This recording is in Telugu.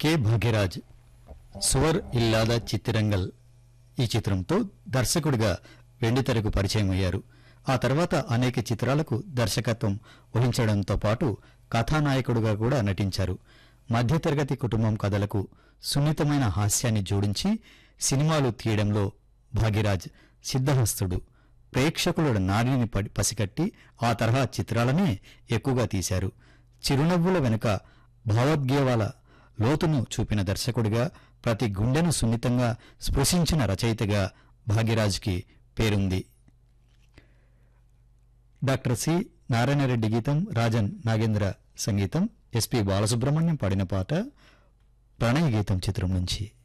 కె భాగ్యరాజ్ సువర్ ఇల్లాద చిత్తిరంగల్ ఈ చిత్రంతో దర్శకుడిగా వెండితెరకు పరిచయం అయ్యారు ఆ తర్వాత అనేక చిత్రాలకు దర్శకత్వం వహించడంతో పాటు కథానాయకుడిగా కూడా నటించారు మధ్యతరగతి కుటుంబం కథలకు సున్నితమైన హాస్యాన్ని జోడించి సినిమాలు తీయడంలో భాగ్యరాజ్ సిద్ధహస్తుడు ప్రేక్షకుల నారిని పడి- పసికట్టి ఆ తరహా చిత్రాలనే ఎక్కువగా తీశారు చిరునవ్వుల వెనుక భావోద్వేగాల లోతును చూపిన దర్శకుడిగా ప్రతి గుండెను సున్నితంగా స్పృశించిన రచయితగా భాగ్యరాజ్కి పేరుంది డాక్టర్ సి నారాయణరెడ్డి గీతం రాజన్ నాగేంద్ర సంగీతం ఎస్పి బాలసుబ్రహ్మణ్యం పాడిన పాట ప్రణయ గీతం చిత్రం నుంచి